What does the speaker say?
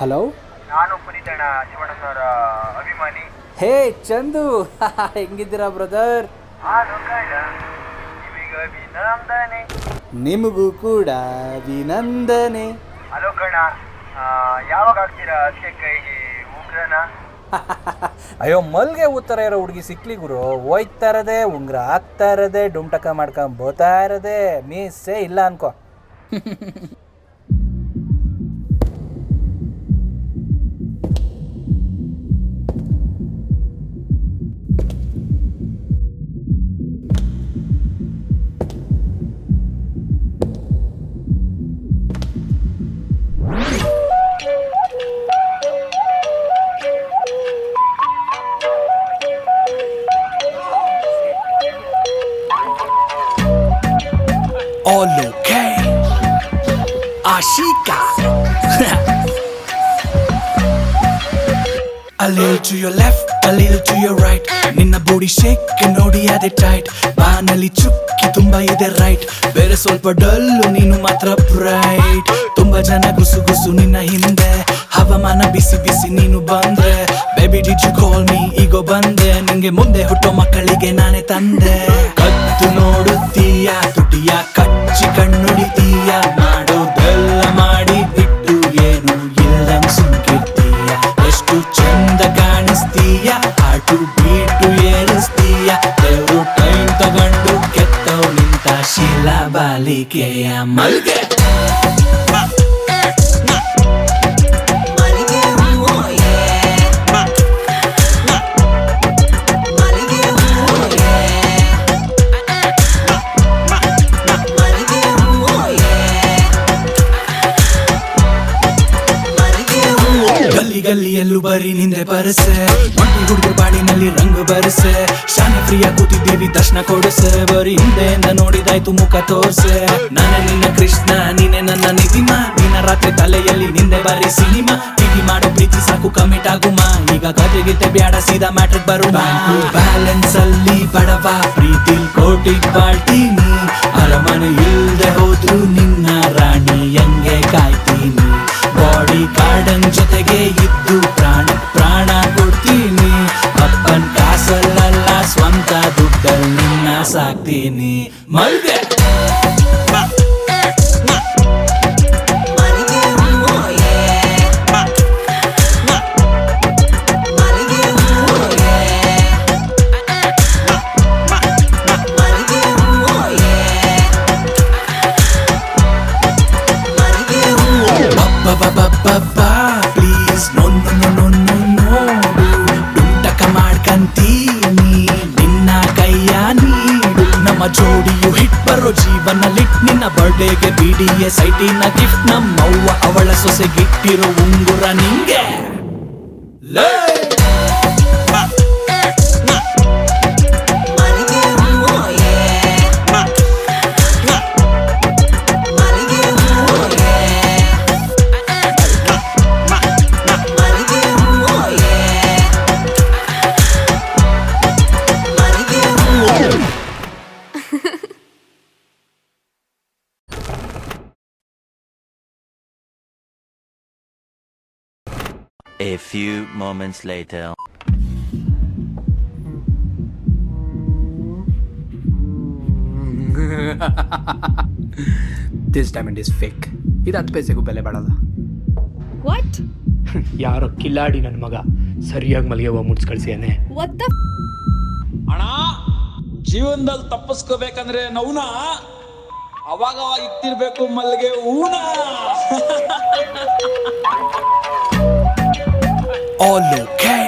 Hello ನಾನು ಪುನೀತಣ್ಣ ಶಿವಣ್ಣನವರ ಅಭಿಮಾನಿ ಹೇ Chandu ಹೆಂಗಿದ್ದೀರಾ brother ನಾನು ಕಣ ನಿಮಗೆ ಅಭಿನಂದನೆ ನಿಮಗೂ ಕೂಡ ಅಭಿನಂದನೆ ಹಲೋ ಕಣ ಆ, ಯಾವಾಗ ಆಗ್ತೀರಾ ಅದಕ್ಕೆ ಕೈಗೆ ಉಗ್ರನ ಅಯ್ಯೋ ಮಲ್ಗೆ ಉತ್ತರ ಇರೋ ಹುಡುಗಿ ಸಿಕ್ಲಿ ಗುರು ಹೋಯ್ತಾ ಇರದೆ ಉಂಗ್ರ ಹಾಕ್ತಾ ಇರದೆ ಡುಮ್ಟಕ ಮಾಡ್ಕೊಂಡ್ ಬೋತಾ ಇರದೆ ಮೀಸೇ ಇಲ್ಲ ಅನ್ಕೋ all okay. Ashika. a little to your left, a little to your right. ನಿನ್ನ ಬೋಡಿ ಶೇಕ್ ನೋಡಿ ಅದೇ ಟೈಟ್ ಬಾನಲ್ಲಿ ಚುಕ್ಕಿ ತುಂಬಾ ಇದೆ ರೈಟ್ ಬೇರೆ ಸ್ವಲ್ಪ ಡಲ್ಲು ನೀನು ಮಾತ್ರ ಬ್ರೈಟ್ ತುಂಬಾ ಜನ ಗುಸು ಗುಸು ನಿನ್ನ ಹಿಂದೆ ಹವಾಮಾನ ಬಿಸಿ ಬಿಸಿ ನೀನು ಬಂದ್ರೆ baby did you call me ಈಗೋ ಬಂದೆ ನಿಂಗೆ ಮುಂದೆ ಹುಟ್ಟೋ ಮಕ್ಕಳಿಗೆ ನಾನೇ ತಂದೆ ಕತ್ತು ನೋಡುತ್ತೀಯ ತುಟಿಯ ಕಚ್ಚಿ ಕಣ್ಣುಡಿತೀಯ ಮಾಡೋದೆಲ್ಲ ಮಾಡಿ ಬಿಟ್ಟು ಏನು ಇಲ್ಲಂಗ್ ಸುಮ್ಕಿರ್ತೀಯ ಎಷ್ಟು ಚಂದ ಕಾಣಿಸ್ತೀಯ ಆಟು ಬೀಟು ಏರಿಸ್ತೀಯ ದೇವ್ರು ಟೈಮ್ ತಗೊಂಡು ಕೆತ್ತವ್ ನಿಂತ ಶಿಲಾ ಬಾಲಿಕೆಯ ಮಲ್ಗೆ ಗಲ್ಲಿ ಗಲ್ಲಿಯಲ್ಲೂ ಬರೀ ನಿಂದೆ ಬರಸೆ ಒಂಟಿ ಹುಡುಗರು ಬಾಳಿನಲ್ಲಿ ರಂಗು ಬರಸೆ ಶಾನೆ ಫ್ರೀಯ ಕೂತಿದ್ದೀವಿ ದರ್ಶನ ಕೊಡಸೆ ಬರೀ ಹಿಂದೆಯಿಂದ ನೋಡಿದಾಯ್ತು ಮುಖ ತೋರ್ಸೆ ನಾನೇ ನಿನ್ನ ಕೃಷ್ಣ ನೀನೆ ನನ್ನ ನಿಧಿಮ ನಿನ್ನ ರಾತ್ರಿ ತಲೆಯಲ್ಲಿ ನಿಂದೆ ಬರೀ ಸಿನಿಮಾ ಟಿವಿ ಮಾಡೋ ಪ್ರೀತಿ ಸಾಕು ಕಮಿಟ್ ಆಗುಮ ಈಗ ಕತೆ ಗೀತೆ ಬ್ಯಾಡ ಸೀದಾ ಮ್ಯಾಟ್ರಿಕ್ ಬರು ಬ್ಯಾಲೆನ್ಸ್ ಅಲ್ಲಿ ಬಡವ ಪ್ರೀತಿ ಕೋಟಿ ಬಾಳ್ತೀನಿ ಅರಮನೆ ಇಲ್ದೆ ಹೋದ್ರು ನಿನ್ನ ರಾಣಿ ಹಂಗೆ ಕಾಯ್ತೀನಿ ಬಾಡಿ ಗಾರ್ಡನ್ ಜೊತೆಗೆ ಇದ್ದು ಪ್ರಾಣ ಪ್ರಾಣ ಕೊಡ್ತೀನಿ ಅಪ್ಪನ್ ಕಾಸಲ್ಲ ಸ್ವಂತ ದುಡ್ಡಲ್ಲಿ ನಿನ್ನ ಸಾಕ್ತೀನಿ ಮಲ್ಗೆ please no no no no ನೋಡು ಡುಂಟಕ ಮಾಡ್ಕಂತೀನಿ ನಿನ್ನ ಕೈಯ ನೀಡು ನಮ್ಮ ಜೋಡಿಯು ಹಿಟ್ ಬರೋ ಜೀವನ ಲಿಟ್ ನಿನ್ನ ಬರ್ಡೇಗೆ ಬಿ ಡಿ ಎಸ್ ಐಟಿನ ಗಿಫ್ಟ್ ನಮ್ಮವ್ವ ಅವಳ ಸೊಸೆಗಿಟ್ಟಿರೋ ಉಂಗುರ ನಿಂಗೆ ಲೇ A few moments later. This diamond is fake ಇದು ಹತ್ತು ಪೈಸೆಗೂ ಬೆಲೆ ಬಾಳಲ್ಲ ವಾಟ್ ಯಾರೋ ಕಿಲಾಡಿ ನನ್ನ ಮಗ ಸರಿಯಾಗಿ ಮಲ್ಲಿಗೆ ಹೂವು ಮುಡ್ಸ್ ಕಳ್ಸಿಯಾನೆ ವಾಟ್ ದ ಅಣ್ಣ ಜೀವನದಲ್ಲಿ ತಪ್ಪಿಸ್ಕೋಬೇಕಂದ್ರೆ ನವ್ನ ಅವಾಗ ಅವಾಗ ಇಕ್ತಿರ್ಬೇಕು ಮಲ್ಲಿಗೆ ಹೂನ all okay.